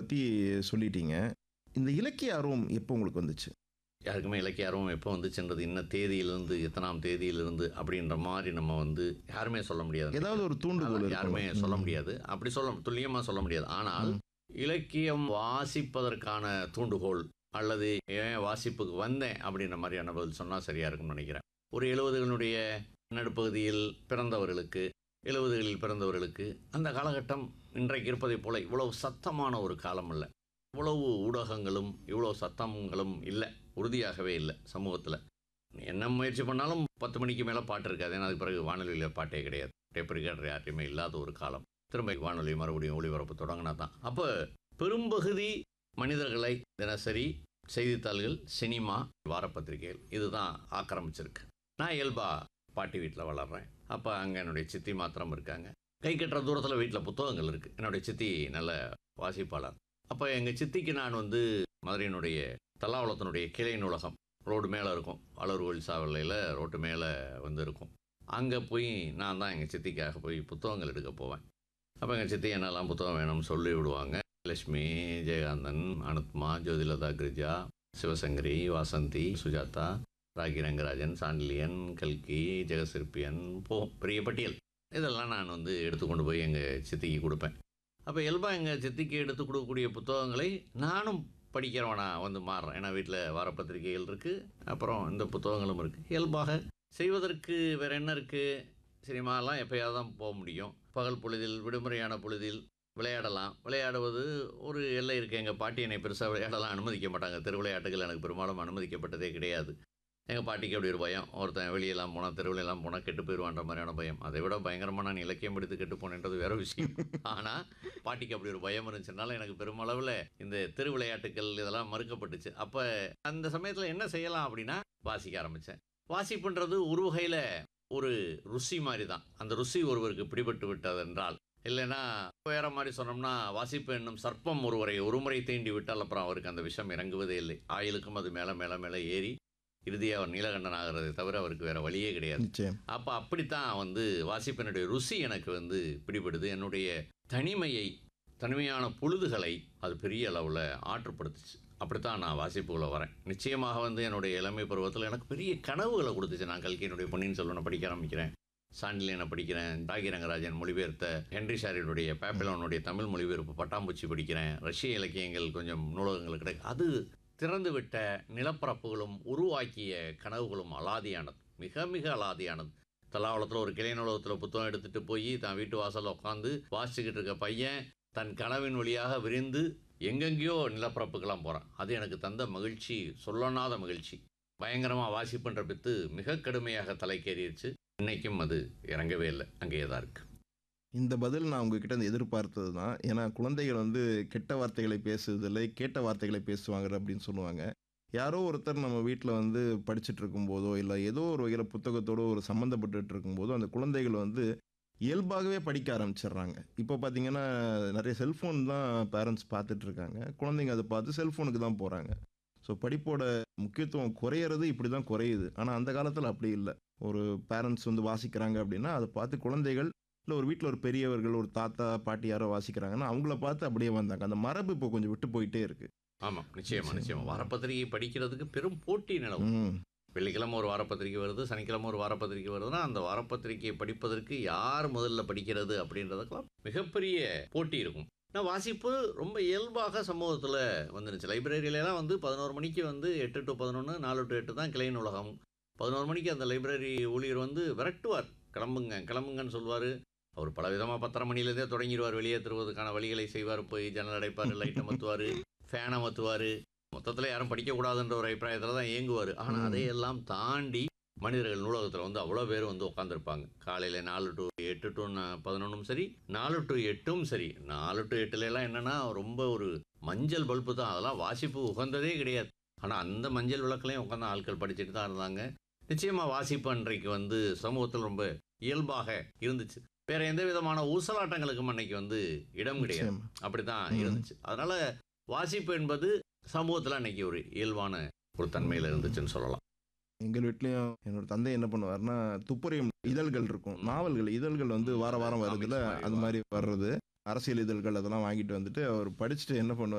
பற்றி சொல்லிட்டீங்க இந்த இலக்கிய ஆர்வம் எப்போ உங்களுக்கு வந்துச்சு யாருக்குமே இலக்கிய ஆர்வம் எப்போ வந்துச்சுன்றது இன்ன தேதியிலிருந்து எத்தனாம் தேதியிலிருந்து அப்படின்ற மாதிரி நம்ம வந்து யாருமே சொல்ல முடியாது ஏதாவது ஒரு தூண்டுகோல் அதான் யாருமே இருக்கும். சொல்ல முடியாது அப்படி சொல்ல துல்லியமாக சொல்ல முடியாது ஆனால் இலக்கியம் வாசிப்பதற்கான தூண்டுகோல் அல்லது ஏன் வாசிப்புக்கு வந்தேன் அப்படின்ற மாதிரியான பதில் சொன்னால் சரியாக இருக்கும்னு நினைக்கிறேன் ஒரு எழுபதுகளுடைய நடுப்பகுதியில் பிறந்தவர்களுக்கு எழுபதுகளில் பிறந்தவர்களுக்கு அந்த காலகட்டம் இன்றைக்கு இருப்பதைப் போல இவ்வளவு சத்தமான ஒரு காலம் இல்லை இவ்வளவு ஊடகங்களும் இவ்வளோ சத்தங்களும் இல்லை உறுதியாகவே இல்லை சமூகத்தில் என்ன முயற்சி பண்ணாலும் பத்து மணிக்கு மேலே பாட்டு இருக்காது ஏன்னா அதுக்கு பிறகு வானொலியில் பாட்டே கிடையாது டேப் ரிகார்டர் யார்ட்டையுமே இல்லாத ஒரு காலம் திரும்ப வானொலி மறுபடியும் ஒளிபரப்பு தொடங்கினா தான் அப்போ பெரும்பகுதி மனிதர்களை தினசரி செய்தித்தாள்கள் சினிமா வாரப்பத்திரிகைகள் இதுதான் ஆக்கிரமிச்சிருக்கு நான் இயல்பா பாட்டி வீட்டில் வளர்றேன் அப்போ அங்கே என்னுடைய சித்தி மாத்திரம் இருக்காங்க கை கட்டுற தூரத்தில் வீட்டில் புத்தகங்கள் இருக்குது என்னுடைய சித்தி நல்ல வாசிப்பாளர் அப்போ எங்கள் சித்திக்கு நான் வந்து மதுரையினுடைய தல்லாவளத்தினுடைய கிளை நூலகம் ரோடு மேலே இருக்கும் வளர் கோயில் சாவலையில் ரோட்டு மேலே வந்து இருக்கும் அங்கே போய் நான் தான் எங்கள் சித்திக்காக போய் புத்தகங்கள் எடுக்க போவேன் அப்போ எங்கள் சித்தி என்னெல்லாம் புத்தகம் வேணும்னு சொல்லி விடுவாங்க லட்சுமி ஜெயகாந்தன் அனுத்மா ஜோதிலதா கிரிஜா சிவசங்கரி வாசந்தி சுஜாதா ராகி ரங்கராஜன் சாண்டிலியன் கல்கி ஜெகசிற்பியன் போ பெரிய பட்டியல் இதெல்லாம் நான் வந்து எடுத்துக்கொண்டு போய் எங்கள் சித்திக்கு கொடுப்பேன் அப்போ இயல்பாக எங்கள் சித்திக்கு எடுத்து கொடுக்கக்கூடிய புத்தகங்களை நானும் படிக்கிறவனா வந்து மாறுறேன் ஏன்னா வீட்டில் வாரப்பத்திரிகைகள் இருக்குது அப்புறம் இந்த புத்தகங்களும் இருக்குது இயல்பாக செய்வதற்கு வேறு என்ன இருக்குது சினிமாலாம் எப்போயாவது தான் போக முடியும் பகல் பொழுதில் விடுமுறையான பொழுதில் விளையாடலாம் விளையாடுவது ஒரு எல்லை இருக்குது எங்கள் பாட்டி என்னை பெருசாக விளையாடலாம் அனுமதிக்க மாட்டாங்க தெரு விளையாட்டுகள் எனக்கு பெரும்பாலும் அனுமதிக்கப்பட்டதே கிடையாது எங்கள் பாட்டிக்கு அப்படி ஒரு பயம் ஒருத்தன் வெளியெல்லாம் போனால் தெருவிலெல்லாம் போனால் கெட்டு போயிடுவான்ற மாதிரியான பயம் அதை விட பயங்கரமாக நான் இலக்கியம் படித்து கெட்டு போனேன்றது வேற விஷயம் ஆனால் பாட்டிக்கு அப்படி ஒரு பயம் இருந்துச்சுனால எனக்கு பெருமளவில் இந்த தெரு விளையாட்டுகள் இதெல்லாம் மறுக்கப்பட்டுச்சு அப்போ அந்த சமயத்தில் என்ன செய்யலாம் அப்படின்னா வாசிக்க ஆரம்பித்தேன் வாசிப்புன்றது ஒரு வகையில் ஒரு ருசி மாதிரி தான் அந்த ருசி ஒருவருக்கு பிடிபட்டு விட்டது என்றால் இல்லைன்னா வேற மாதிரி சொன்னோம்னா வாசிப்பு என்னும் சர்ப்பம் ஒருவரை ஒருமுறை தீண்டி விட்டால் அப்புறம் அவருக்கு அந்த விஷம் இறங்குவதே இல்லை ஆயிலுக்கும் அது மேலே மேலே மேலே ஏறி இறுதியாக அவர் நீலகண்டன் ஆகிறதை தவிர அவருக்கு வேற வழியே கிடையாது நிச்சயம் அப்போ அப்படித்தான் வந்து வாசிப்பினுடைய ருசி எனக்கு வந்து பிடிபடுது என்னுடைய தனிமையை தனிமையான பொழுதுகளை அது பெரிய அளவில் ஆற்றுப்படுத்துச்சு அப்படித்தான் நான் வாசிப்புகளை வரேன் நிச்சயமாக வந்து என்னுடைய இளமை பருவத்தில் எனக்கு பெரிய கனவுகளை கொடுத்துச்சு நான் கல்கியினுடைய பொன்னியின் செல்வனை படிக்க ஆரம்பிக்கிறேன் சாண்டிலியனை படிக்கிறேன் ராகி ரங்கராஜன் மொழிபெயர்த்த ஹென்ரி ஷாரினுடைய பேப்பிலோனுடைய தமிழ் மொழிபெயர்ப்பு பட்டாம்பூச்சி படிக்கிறேன் ரஷ்ய இலக்கியங்கள் கொஞ்சம் நூலகங்கள் கிடைக்கும் அது திறந்து விட்ட நிலப்பரப்புகளும் உருவாக்கிய கனவுகளும் அலாதியானது மிக மிக அலாதியானது தலாவளத்தில் ஒரு கிளை நூலகத்தில் புத்தகம் எடுத்துகிட்டு போய் தான் வீட்டு வாசலில் உட்காந்து வாசிச்சுக்கிட்டு இருக்க பையன் தன் கனவின் வழியாக விரிந்து எங்கெங்கேயோ நிலப்பரப்புக்கெல்லாம் போகிறான் அது எனக்கு தந்த மகிழ்ச்சி சொல்லனாத மகிழ்ச்சி பயங்கரமாக வாசிப்புன்ற பித்து மிக கடுமையாக தலைக்கேறிடுச்சு இன்னைக்கும் அது இறங்கவே இல்லை அங்கேயே தான் இருக்குது இந்த பதில் நான் உங்ககிட்ட இருந்து எதிர்பார்த்தது தான் ஏன்னா குழந்தைகள் வந்து கெட்ட வார்த்தைகளை பேசுவதில்லை கேட்ட வார்த்தைகளை பேசுவாங்க அப்படின்னு சொல்லுவாங்க யாரோ ஒருத்தர் நம்ம வீட்டில் வந்து படிச்சுட்டு இருக்கும்போதோ இல்லை ஏதோ ஒரு வகையில் புத்தகத்தோடு ஒரு சம்மந்தப்பட்டுட்டு இருக்கும்போதோ அந்த குழந்தைகள் வந்து இயல்பாகவே படிக்க ஆரம்பிச்சிடுறாங்க இப்போ பார்த்தீங்கன்னா நிறைய செல்ஃபோன் தான் பேரண்ட்ஸ் பார்த்துட்டு இருக்காங்க குழந்தைங்க அதை பார்த்து செல்ஃபோனுக்கு தான் போகிறாங்க ஸோ படிப்போட முக்கியத்துவம் குறையிறது இப்படி தான் குறையுது ஆனால் அந்த காலத்தில் அப்படி இல்லை ஒரு பேரண்ட்ஸ் வந்து வாசிக்கிறாங்க அப்படின்னா அதை பார்த்து குழந்தைகள் இல்லை ஒரு வீட்டில் ஒரு பெரியவர்கள் ஒரு தாத்தா பாட்டி யாரோ வாசிக்கிறாங்கன்னா அவங்கள பார்த்து அப்படியே வந்தாங்க அந்த மரபு இப்போ கொஞ்சம் விட்டு போயிட்டே இருக்கு ஆமாம் நிச்சயமா நிச்சயமா வாரப்பத்திரிகை படிக்கிறதுக்கு பெரும் போட்டி நிலவும் ம் வெள்ளிக்கிழமை ஒரு வாரப்பத்திரிக்கை வருது சனிக்கிழமை ஒரு வாரப்பத்திரிக்கை வருதுன்னா அந்த வாரப்பத்திரிக்கையை படிப்பதற்கு யார் முதல்ல படிக்கிறது அப்படின்றதுக்கெல்லாம் மிகப்பெரிய போட்டி இருக்கும் நான் வாசிப்பு ரொம்ப இயல்பாக சமூகத்தில் வந்துருச்சு லைப்ரரியிலலாம் வந்து பதினோரு மணிக்கு வந்து எட்டு டு பதினொன்று நாலு டு எட்டு தான் கிளை நூலகம் பதினோரு மணிக்கு அந்த லைப்ரரி ஊழியர் வந்து விரட்டுவார் கிளம்புங்க கிளம்புங்கன்னு சொல்லுவார் அவர் பலவிதமாக பத்தரை மணிலேருந்தே தொடங்கிடுவார் வெளியேற்றுவதற்கான வழிகளை செய்வார் போய் ஜன்னல் அடைப்பார் லைட்டை மத்துவார் ஃபேனை மத்துவார் மொத்தத்தில் யாரும் படிக்கக்கூடாதுன்ற ஒரு அபிப்பிராயத்தில் தான் இயங்குவார் ஆனால் ம். அதையெல்லாம் தாண்டி மனிதர்கள் நூலகத்தில் வந்து அவ்வளோ பேர் வந்து உட்காந்துருப்பாங்க காலையில் நாலு டு எட்டு டு பதினொன்றும் சரி நாலு டு எட்டும் சரி நாலு டு எட்டுலலாம் என்னென்னா ரொம்ப ஒரு மஞ்சள் பல்பு தான் அதெல்லாம் வாசிப்பு உகந்ததே கிடையாது ஆனால் அந்த மஞ்சள் விளக்குலையும் உட்காந்து ஆட்கள் படிச்சுட்டு தான் இருந்தாங்க நிச்சயமாக வாசிப்பு அன்றைக்கு வந்து சமூகத்தில் ரொம்ப இயல்பாக இருந்துச்சு வேற எந்த விதமான ஊசலாட்டங்களுக்கும் அன்னைக்கு வந்து இடம் கிடையாது நிச்சயமா. அப்படிதான் ம். இருந்துச்சு அதனால வாசிப்பு என்பது சமூகத்தில் அன்னைக்கு ஒரு இயல்பான ஒரு தன்மையில் இருந்துச்சுன்னு சொல்லலாம் எங்கள் வீட்லேயும் என்னோட தந்தை என்ன பண்ணுவார்னா துப்பறியும் இதழ்கள் இருக்கும் நாவல்கள் இதழ்கள் வந்து வார வாரம் வருதுல Comics மாதிரி அது மாதிரி வர்றது அரசியல் இதழ்கள் அதெல்லாம் வாங்கிட்டு வந்துட்டு அவர் படிச்சுட்டு என்ன பண்ணுவார்